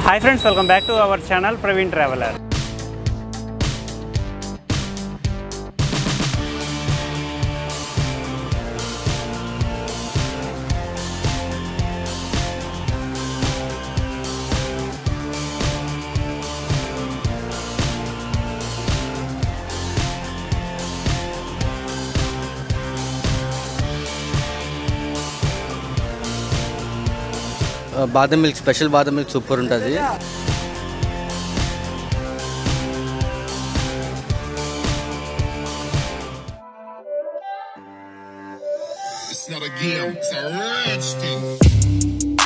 Hi friends welcome back to our channel Praveen traveller బాదం milk special బాదం milk super ఉంటుంది It's not a game, it's a rich thing.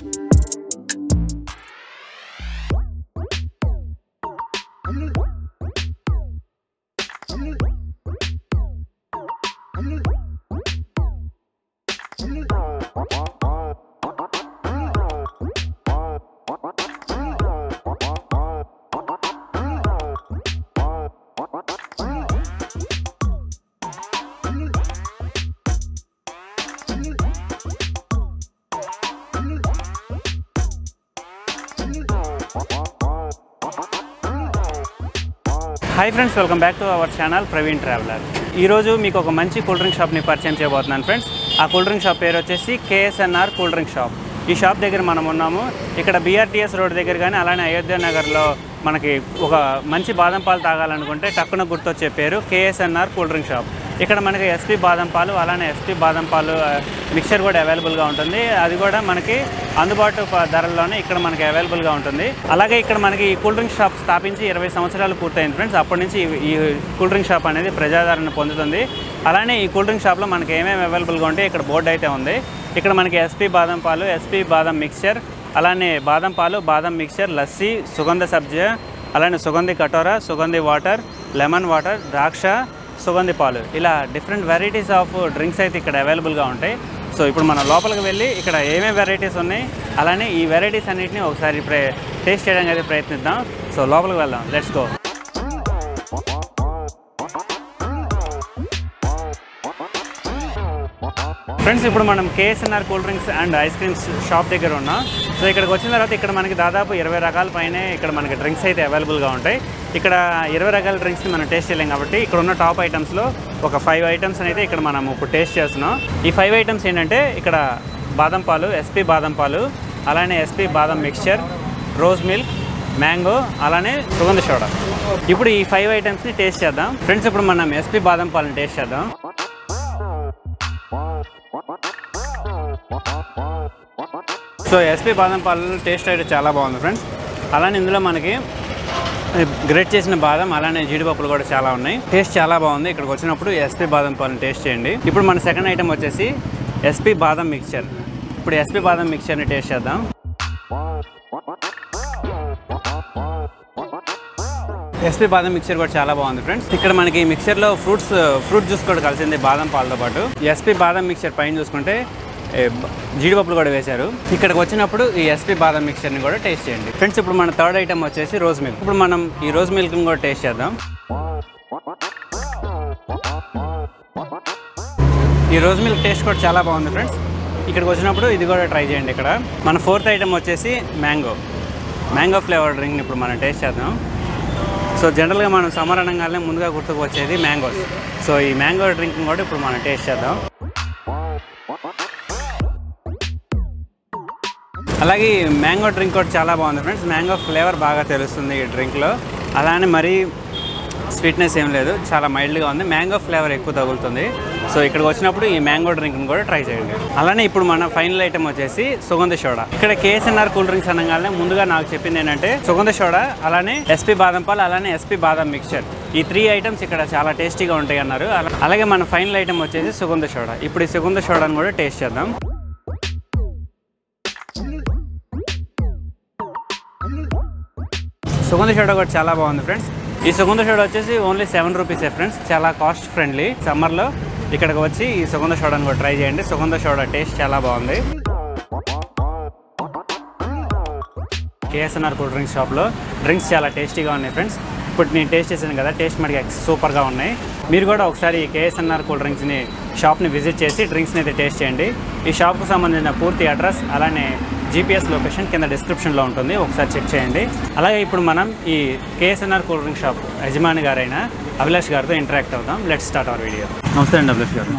Hi friends welcome back to our channel Praveen traveller ఈరోజు మీకు ఒక మంచి cool drink షాప్ని పరిచయం చేయబోతున్నాను ఫ్రెండ్స్ ఆ కూల్ డ్రింక్ షాప్ పేరు వచ్చేసి కేఎస్ఎన్ఆర్ కూల్ డ్రింక్ షాప్ ఈ షాప్ దగ్గర మనం ఉన్నాము ఇక్కడ బీఆర్టీఎస్ రోడ్ దగ్గర కానీ అలానే అయోధ్య నగర్లో మనకి ఒక మంచి బాదం పాలు తాగాలనుకుంటే టక్కున గుర్తొచ్చే పేరు కేఎస్ఎన్ఆర్ కూల్ డ్రింక్ షాప్ ఇక్కడ మనకి ఎస్పీ బాదం పాలు అలానే ఎస్పీ బాదం పాలు ఆ, మిక్చర్ కూడా అవైలబుల్గా ఉంటుంది అది కూడా మనకి అందుబాటు ప- ధరల్లోనే ఇక్కడ మనకి అవైలబుల్గా ఉంటుంది అలాగే ఇక్కడ మనకి ఈ కూల్ డ్రింక్ షాప్ స్థాపించి ఇరవై సంవత్సరాలు పూర్తయింది ఫ్రెండ్స్ అప్పటి నుంచి ఈ- ఈ కూల్ డ్రింక్ షాప్ అనేది ప్రజాదరణ పొందుతుంది అలానే ఈ కూల్ డ్రింక్ షాప్లో మనకి ఏమేమి అవైలబుల్గా ఉంటాయి ఇక్కడ బోర్డు అయితే ఉంది ఇక్కడ మనకి ఎస్పీ బాదం పాలు ఎస్పీ బాదం మిక్చర్ అలానే బాదం పాలు బాదం మిక్చర్ లస్సీ సుగంధ సబ్జా అలానే సుగంధి కటోరా సుగంధి వాటర్ లెమన్ వాటర్ ద్రాక్ష సుగంధి పాలు ఇలా డిఫరెంట్ వెరైటీస్ ఆఫ్ డ్రింక్స్ అయితే ఇక్కడ అవైలబుల్గా ఉంటాయి సో ఇప్పుడు మనం లోపలికి వెళ్ళి ఇక్కడ ఏమేమి వెరైటీస్ ఉన్నాయి అలానే ఈ వెరైటీస్ అన్నిటిని ఒకసారి ప్రే టేస్ట్ చేయడానికి అయితే ప్రయత్నిద్దాం సో లోపలికి వెళ్దాం లెట్స్ గో ఫ్రెండ్స్ ఇప్పుడు మనం KSNR cool drinks and ice creams shop దగ్గర ఉన్నాం సో ఇక్కడికి వచ్చిన తర్వాత ఇక్కడ మనకి దాదాపు ఇరవై రకాల పైనే ఇక్కడ మనకి డ్రింక్స్ అయితే అవైలబుల్గా ఉంటాయి ఇక్కడ ఇరవై రకాల డ్రింక్స్ని మనం టేస్ట్ చేయలేం కాబట్టి ఇక్కడ ఉన్న టాప్ ఐటమ్స్లో ఒక ఫైవ్ ఐటమ్స్ అయితే ఇక్కడ మనం ఇప్పుడు టేస్ట్ చేస్తున్నాం ఈ ఫైవ్ ఐటమ్స్ ఏంటంటే ఇక్కడ బాదం పాలు ఎస్పీ బాదం పాలు అలానే ఎస్పీ బాదం మిక్స్చర్ రోజ్ మిల్క్ మ్యాంగో అలానే సుగంధ సోడా ఇప్పుడు ఈ ఫైవ్ ఐటమ్స్ని టేస్ట్ చేద్దాం ఫ్రెండ్స్ ఇప్పుడు మనం ఎస్పీ బాదం పాలను టేస్ట్ చేద్దాం సో ఎస్పీ బాదం పాలు టేస్ట్ అయితే చాలా బాగుంది ఫ్రెండ్స్ అలానే ఇందులో మనకి గ్రేట్ చేసిన బాదం అలానే జీడిపప్పులు కూడా చాలా ఉన్నాయి టేస్ట్ చాలా బాగుంది ఇక్కడికి వచ్చినప్పుడు ఎస్పీ బాదం పాలను టేస్ట్ చేయండి ఇప్పుడు మన సెకండ్ ఐటమ్ వచ్చేసి ఎస్పీ బాదం మిక్చర్ ఇప్పుడు ఎస్పీ బాదం మిక్చర్ని టేస్ట్ చేద్దాం ఎస్పీ బాదం మిక్చర్ కూడా చాలా బాగుంది ఫ్రెండ్స్ ఇక్కడ మనకి ఈ మిక్చర్లో ఫ్రూట్స్ ఫ్రూట్ జ్యూస్ కూడా కలిసింది బాదం పాలతో పాటు ఎస్పీ బాదం మిక్చర్ పైన చూసుకుంటే ఏ, బ- జీడిపప్పులు కూడా వేశారు ఇక్కడికి వచ్చినప్పుడు ఈ ఎస్పీ బాదం మిక్చర్ని కూడా టేస్ట్ చేయండి ఫ్రెండ్స్ ఇప్పుడు మన థర్డ్ ఐటమ్ వచ్చేసి రోజ్ మిల్క్ ఇప్పుడు మనం ఈ రోజ్ మిల్క్ని కూడా టేస్ట్ చేద్దాం ఈ రోజ్ మిల్క్ టేస్ట్ కూడా చాలా బాగుంది ఫ్రెండ్స్ ఇక్కడికి వచ్చినప్పుడు ఇది కూడా ట్రై చేయండి ఇక్కడ మన ఫోర్త్ ఐటమ్ వచ్చేసి మ్యాంగో మ్యాంగో ఫ్లేవర్ డ్రింక్ని ఇప్పుడు మనం టేస్ట్ చేద్దాం సో జనరల్గా మనం సమ్మర్ అనగానే ముందుగా గుర్తుకు వచ్చేది మ్యాంగోస్ సో ఈ మ్యాంగో డ్రింక్ కూడా ఇప్పుడు మనం టేస్ట్ చేద్దాం అలాగే ఈ మ్యాంగో డ్రింక్ కూడా చాలా బాగుంది ఫ్రెండ్స్ మ్యాంగో ఫ్లేవర్ బాగా తెలుస్తుంది ఈ డ్రింక్లో అలానే మరీ స్వీట్నెస్ ఏం లేదు చాలా మైల్డ్గా ఉంది మ్యాంగో ఫ్లేవర్ ఎక్కువ తగులుతుంది సో ఇక్కడికి వచ్చినప్పుడు ఈ మ్యాంగో డ్రింక్ని కూడా ట్రై చేయండి అలానే ఇప్పుడు మన ఫైనల్ ఐటమ్ వచ్చేసి సుగంధ సోడా ఇక్కడ కేఎస్ఎన్ఆర్ కూల్ డ్రింక్స్ అనగానే ముందుగా నాకు చెప్పింది ఏంటంటే సుగంధ సోడా అలానే ఎస్పీ బాదం పాలు అలానే ఎస్పీ బాదం మిక్చర్ ఈ త్రీ ఐటమ్స్ ఇక్కడ చాలా టేస్టీగా ఉంటాయి అన్నారు అలా- అలాగే మన ఫైనల్ ఐటమ్ వచ్చేసి సుగంధ సోడా ఇప్పుడు ఈ సుగంధ సోడాను కూడా టేస్ట్ చేద్దాం సుగంధ సోడా కూడా చాలా బాగుంది ఫ్రెండ్స్ ఈ సుగంధ సోడా వచ్చేసి ఓన్లీ సెవెన్ రూపీసే ఫ్రెండ్స్ చాలా కాస్ట్ ఫ్రెండ్లీ సమ్మర్లో ఇక్కడికి వచ్చి ఈ సుగంధ సోడాను కూడా ట్రై చేయండి సుగంధ సోడా టేస్ట్ చాలా బాగుంది కేఎస్ఎన్ఆర్ కూల్ డ్రింక్స్ షాప్లో డ్రింక్స్ చాలా టేస్టీగా ఉన్నాయి ఫ్రెండ్స్ ఇప్పుడు నేను టేస్ట్ చేశాను కదా టేస్ట్ మటుకు సూపర్గా ఉన్నాయి మీరు కూడా ఒకసారి ఈ కేఎస్ఎన్ఆర్ కూల్ డ్రింక్స్ని షాప్ని విజిట్ చేసి డ్రింక్స్ని అయితే టేస్ట్ చేయండి ఈ షాప్కు సంబంధించిన పూర్తి అడ్రస్ అలానే జీపీఎస్ లొకేషన్ కింద డిస్క్రిప్షన్లో ఉంటుంది ఒకసారి చెక్ చేయండి అలాగే ఇప్పుడు మనం ఈ కేఎస్ఎన్ఆర్ కూల్ డ్రింక్ షాప్ యజమాని గారైన అభిలాష్ గారితో ఇంటరాక్ట్ అవుదాం లెట్ స్టార్ట్ అవర్ వీడియో నమస్తే అండి అభిలాష్ గారు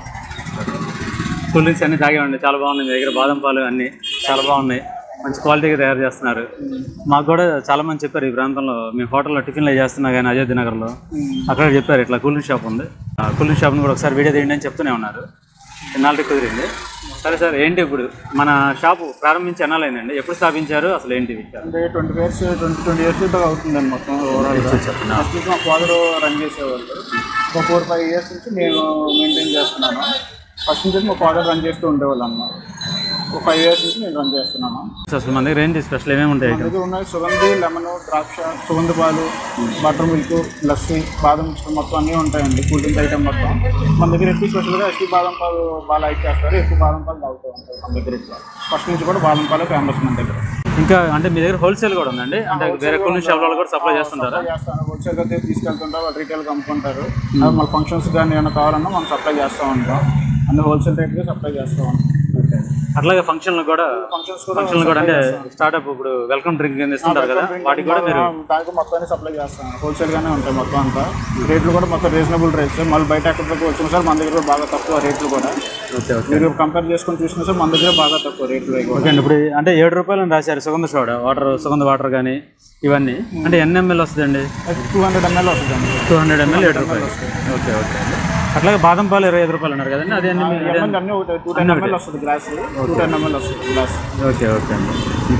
కూల్ డ్రింక్స్ అన్ని తాగేవండి చాలా బాగున్నాయి మీ దగ్గర బాదం పాలు అన్నీ చాలా బాగున్నాయి మంచి క్వాలిటీగా తయారు చేస్తున్నారు మాకు కూడా చాలా మంది చెప్పారు ఈ ప్రాంతంలో మీ హోటల్లో టిఫిన్లు అవి చేస్తున్నా కానీ అజయ్ నగర్లో అక్కడ చెప్పారు ఇట్లా కూల్ డ్రింక్ షాప్ ఉంది ఆ కూల్ డ్రింక్ షాప్ని కూడా ఒకసారి వీడియో తీయండి అని చెప్తూనే ఉన్నారు ఎన్నాళ్ళకి కుదిరింది సరే సార్ ఏంటి ఇప్పుడు మన షాపు ప్రారంభించి ఎన్నాళ్ళైందండి ఎప్పుడు స్థాపించారు అసలు ఏంటి విషయాలు అంటే twenty years twenty twenty years దాకా అవుతుందండి మొత్తం ఓవరాల్ చెప్పండి ఫస్ట్ నుంచి మా ఫాదర్ రన్ చేసేవాళ్ళు ఒక ఫోర్ ఫైవ్ ఇయర్స్ నుంచి నేను మెయింటైన్ చేస్తున్నాను ఫస్ట్ నుంచి మా ఫాదర్ రన్ చేస్తూ ఉండేవాళ్ళు అన్నమాట ఒక ఫైవ్ ఇయర్స్ నుంచి నేను రన్ చేస్తున్నాను అసలు మన దగ్గర ఏంటి స్పెషల్ ఏమేమి ఉంటాయి మన దగ్గర ఉన్నాయి సుగంధి లెమన్ ద్రాక్ష సుగంధ పాలు బటర్ మిల్క్ లస్సీ బాదం మిక్చర్ మొత్తం అన్నీ ఉంటాయండి కూల్ డ్రింక్ ఐటమ్ మొత్తం మన దగ్గర ఎక్కువ స్పెషల్గా ఎక్కువ బాదం పాలు బాగా లైక్ చేస్తారు ఎక్కువ బాదం పాలు తాగుతూ ఉంటారు మన దగ్గర ఇట్లా ఫస్ట్ నుంచి కూడా బాదం పాలు ఫేమస్ మన దగ్గర ఇంకా అంటే మీ దగ్గర హోల్సేల్ కూడా ఉందండి అంటే వేరే కొన్ని షాప్ వాళ్ళు కూడా సప్లై చేస్తుంటారా సప్లై చేస్తాను హోల్సేల్ అయితే తీసుకెళ్తుంటారు వాళ్ళు రీటైల్ అమ్ముకుంటారు అది మన ఫంక్షన్స్ కానీ ఏమైనా కావాలన్నా మనం సప్లై చేస్తూ ఉంటాం అన్ని హోల్సేల్ రేట్గా సప్లై చేస్తూ ఉంటాం అట్లాగే ఫంక్షన్లు కూడా ఫంక్షన్స్ కూడా ఫంక్షన్లు కూడా అంటే స్టార్ట్అప్ ఇప్పుడు వెల్కమ్ డ్రింక్ కింద ఇస్తుంటారు కదా వాటికి కూడా మీరు దానికి మొత్తాన్ని సప్లై చేస్తాం హోల్సేల్ గానే ఉంటాయి మొత్తం అంతా రేట్లు కూడా మొత్తం రీజనబుల్ రేట్స్ మళ్ళీ బయట ఎక్కడికి వచ్చిన సార్ మన దగ్గర కూడా బాగా తక్కువ రేట్లు కూడా ఓకే ఓకే మీరు కంపేర్ చేసుకొని చూసిన సార్ మన దగ్గర బాగా తక్కువ రేట్లు అవి కూడా ఓకే అండి ఇప్పుడు అంటే ఏడు రూపాయలు అని రాశారు సుగంధ సోడా వాటర్ సుగంధ వాటర్ కానీ ఇవన్నీ అంటే ఎన్ని ఎంఎల్ వస్తుందండి టూ హండ్రెడ్ ఎంఎల్ వస్తుందండి టూ హండ్రెడ్ ఎంఎల్ ఏడు రూపాయలు ఓకే ఓకే అండి అట్లాగే బాదం పాలు ఇరవై ఐదు రూపాయలు అన్నారు కదండి అదే అన్ని మీ- అదే- ఎంఎల్ అన్నీ ఒకటి టూ టెన్ ఎంఎల్ వస్తుంది గ్లాస్ టూ టెన్ ఎంఎల్ వస్తుంది గ్లాస్ ఓకే ఓకే అండి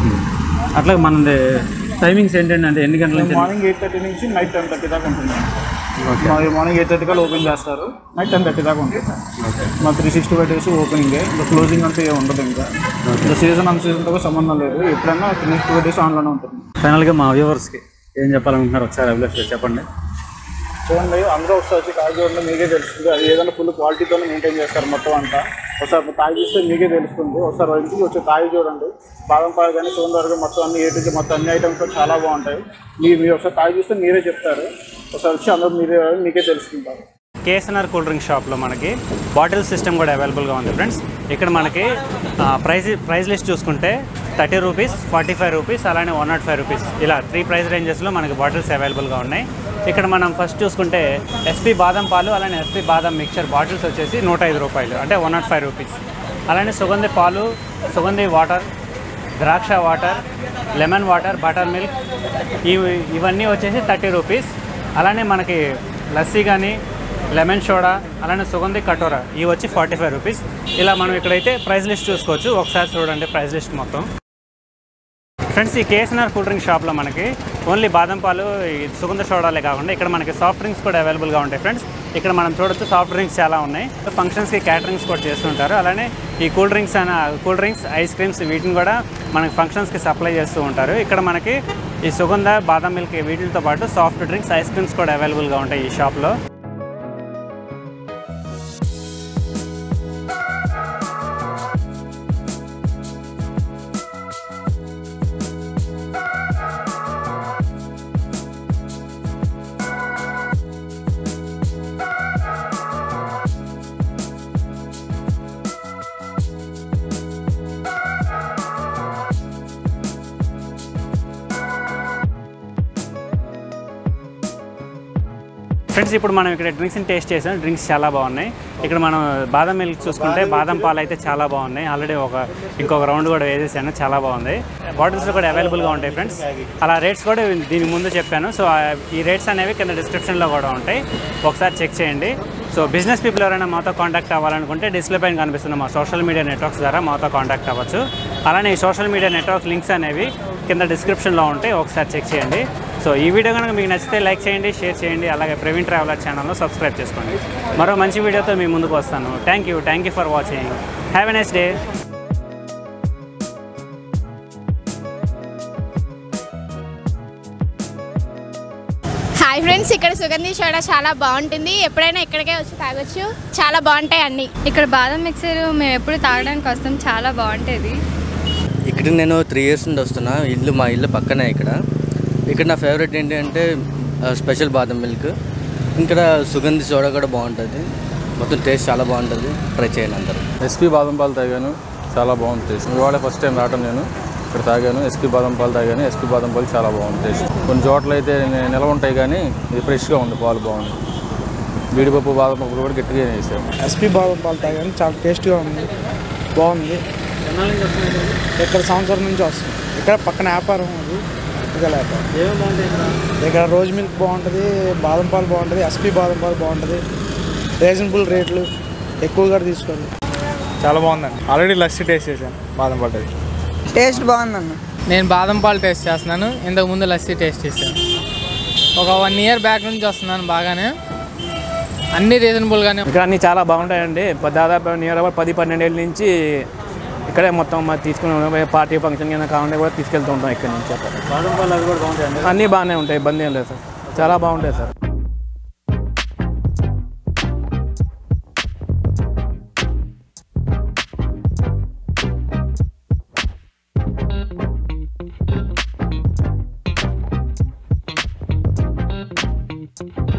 అట్లాగే మనది టైమింగ్స్ ఏంటండి అంటే ఎన్ని గంటల నుంచి మార్నింగ్ ఎయిట్ థర్టీ నుంచి నైట్ టెన్ థర్టీ దాకా ఉంటుంది మా- మార్నింగ్ ఎయిట్ థర్టీ కల్లా ఓపెన్ చేస్తారు నైట్ టెన్ థర్టీ దాకా ఉంటుంది మా three sixty five days opening ఇంకా క్లోజింగ్ అంతా ఏం ఉండదు ఇంకా ఇంకా సీజన్ అన్ సీజన్తో కూడా సంబంధం లేదు ఎప్పుడైనా త్రీ సిక్స్టీ ఫైవ్ డేస్ ఆన్లోనే ఉంటుంది ఫైనల్గా మా వ్యూవర్స్కి ఏం చెప్పాలనుకుంటున్నారు ఒకసారి అభిలాష్ గారు చెప్పండి చూడండి అందరూ ఒకసారి వచ్చి తాగి చూడండి మీకే తెలుస్తుంది అది ఏదైనా ఫుల్ క్వాలిటీతోనే మెయింటైన్ చేస్తారు మొత్తం అంతా ఒకసారి తాగి చూస్తే మీకే తెలుస్తుంది ఒకసారి ఇంటికి వచ్చి తాగి చూడండి బాదం పాలు కానీ సుగంధ వరకు మొత్తం అన్ని ఏటికి మొత్తం అన్ని ఐటమ్స్ చాలా బాగుంటాయి మీరు మీరు ఒకసారి తాగి చూస్తే మీరే చెప్తారు ఒకసారి వచ్చి అందరూ మీరే మీకే తెలుసుకుంటారు కేఎస్ఎన్ఆర్ కూల్ డ్రింక్ షాప్లో మనకి బాటిల్ సిస్టమ్ కూడా అవైలబుల్గా ఉంది ఫ్రెండ్స్ ఇక్కడ మనకి ఆ, ప్రైస్ ప్రైస్ లిస్ట్ చూసుకుంటే thirty rupees forty five rupees అలానే వన్ నాట్ ఫైవ్ రూపీస్ ఇలా త్రీ ప్రైస్ రేంజెస్లో మనకి బాటిల్స్ అవైలబుల్గా ఉన్నాయి ఇక్కడ మనం ఫస్ట్ చూసుకుంటే ఎస్పీ బాదం పాలు అలానే ఎస్పీ బాదం మిక్చర్ బాటిల్స్ వచ్చేసి నూట ఐదు రూపాయలు అంటే వన్ నాట్ ఫైవ్ రూపీస్ అలానే సుగంధి పాలు సుగంధి వాటర్ ద్రాక్ష water lemon water butter milk ఇవి ఇవన్నీ వచ్చేసి థర్టీ రూపీస్ అలానే మనకి లస్సీ కానీ లెమన్ సోడా అలానే సుగంధి కటోరా ఇవి వచ్చి ఫార్టీ ఫైవ్ రూపీస్ ఇలా మనం ఇక్కడైతే ప్రైస్ లిస్ట్ చూసుకోవచ్చు ఒకసారి చూడండి ప్రైస్ లిస్ట్ మొత్తం ఫ్రెండ్స్ ఈ కేఎస్ఎన్ఆర్ కూల్ డ్రింక్ షాప్లో మనకి ఓన్లీ బాదం పాలు ఈ సుగంధ సోడాలే కాకుండా ఇక్కడ మనకి సాఫ్ట్ డ్రింక్స్ కూడా అవైలబుల్గా ఉంటాయి ఫ్రెండ్స్ ఇక్కడ మనం చూడొచ్చు సాఫ్ట్ డ్రింక్స్ చాలా ఉన్నాయి ఫంక్షన్స్కి క్యాటరింగ్స్ కూడా చేస్తుంటారు అలానే ఈ కూల్ డ్రింక్స్ అన కూల్ డ్రింక్స్ ఐస్ క్రీమ్స్ వీటిని కూడా మనకి ఫంక్షన్స్కి సప్లై చేస్తూ ఉంటారు ఇక్కడ మనకి ఈ సుగంధ బాదం మిల్క్ వీటితో పాటు సాఫ్ట్ డ్రింక్స్ ఐస్ క్రీమ్స్ కూడా అవైలబుల్గా ఉంటాయి ఈ షాప్లో ఫ్రెండ్స్ ఇప్పుడు మనం ఇక్కడ డ్రింక్స్ని టేస్ట్ చేసాం డ్రింక్స్ చాలా బాగున్నాయి ఇక్కడ మనం బాదం మిల్క్ చూసుకుంటే బాదం పాలు అయితే చాలా బాగున్నాయి ఆల్రెడీ ఒక ఇంకొక రౌండ్ కూడా వేసేసాను చాలా బాగుంది బాటిల్స్లో కూడా అవైలబుల్గా ఉంటాయి ఫ్రెండ్స్ అలా రేట్స్ కూడా దీని ముందు చెప్పాను సో ఆ- ఈ రేట్స్ అనేవి కింద డిస్క్రిప్షన్లో కూడా ఉంటాయి ఒకసారి చెక్ చేయండి సో బిజినెస్ పీపుల్ ఎవరైనా మాతో కాంటాక్ట్ అవ్వాలనుకుంటే డిస్ప్లే పైన కనిపిస్తున్న మా సోషల్ మీడియా నెట్వర్క్స్ ద్వారా మాతో కాంటాక్ట్ అవ్వచ్చు అలానే ఈ సోషల్ మీడియా నెట్వర్క్ లింక్స్ అనేవి కింద డిస్క్రిప్షన్లో ఉంటాయి ఒకసారి చెక్ చేయండి సో ఈ వీడియో కనుక మీకు నచ్చితే లైక్ చేయండి షేర్ చేయండి అలాగే ప్రవీణ్ ట్రావెలర్ ఛానల్ను సబ్స్క్రైబ్ చేసుకోండి మరో మంచి వీడియోతో మీ ముందుకు వస్తాను thank you thank you for watching have a nice day hi friends ఇక్కడ సుగంధి సోడా చాలా బాగుంటుంది ఎప్పుడైనా ఇక్కడికే వచ్చి తాగొచ్చు చాలా బాగుంటాయి అన్ని ఇక్కడ బాదం మిక్సర్ మేము ఎప్పుడు తాగడానికి వస్తాం చాలా బాగుంటుంది ఇక్కడ నేను త్రీ ఇయర్స్ నుండి వస్తున్నా ఇల్లు మా ఇల్లు పక్కనే ఇక్కడ ఇక్కడ నా ఫేవరెట్ ఏంటంటే ఆ, స్పెషల్ బాదం మిల్క్ ఇక్కడ సుగంధి సోడా కూడా బాగుంటుంది మొత్తం టేస్ట్ చాలా బాగుంటుంది ట్రై చేయండి అందరూ ఎస్పీ బాదం పాలు తాగాను చాలా బాగుంది టేస్ట్ ఇవాళ ఫస్ట్ టైం రావడం నేను ఇక్కడ తాగాను ఎస్పీ బాదం పాలు తాగాను ఎస్పీ బాదం పాలు చాలా బాగుంది టేస్ట్ కొన్ని చోట్ల అయితే ని- నిల్వ ఉంటాయి కానీ ఇది ఫ్రెష్గా ఉంది పాలు బాగుంది జీడిపప్పు బాదం పప్పు కూడా గట్టిగా వేసాం ఎస్పీ బాదం పాలు తాగాను చాలా టేస్ట్గా ఉంది బాగుంది ఇక్కడ సంవత్సరం నుంచి వస్తుంది ఇక్కడ పక్కన వ్యాపారం అది ఇక్కడ వ్యాపారం ఇక్కడ రోజ్ మిల్క్ బాగుంటుంది బాదం పాలు బాగుంటుంది ఎస్పీ బాదం పాలు బాగుంటుంది రీజనబుల్ రేట్లు ఎక్కువగా తీసుకోండి చాలా బాగుందండి ఆల్రెడీ లస్సీ టేస్ట్ చేశాను బాదం పాలు టేస్ట్ బాగుందన్న నేను బాదం పాలు టేస్ట్ చేస్తున్నాను ఇంతకు ముందు లస్సీ టేస్ట్ చేశాను ఒక వన్ ఇయర్ బ్యాక్ నుంచి వస్తున్నాను బాగానే అన్ని రీజనబుల్గానే ఇక్కడ అన్నీ చాలా బాగుంటాయండి ప- దాదాపు నియర్ అబౌట్ పది పన్నెండేళ్ళ నుంచి ఇక్కడే మొత్తం మరి తీసుకుని ఉన్నాం. పార్టీ ఫంక్షన్ కింద కావాలంటే కూడా తీసుకెళ్తూ ఉంటాం ఇక్కడ నుంచి అక్కడ బాదం పాలు అవి కూడా బాగుంటాయండి అన్నీ బాగానే ఉంటాయి ఇబ్బంది ఏం లేదు సార్ చాలా బాగుంటాయి సార్ Thank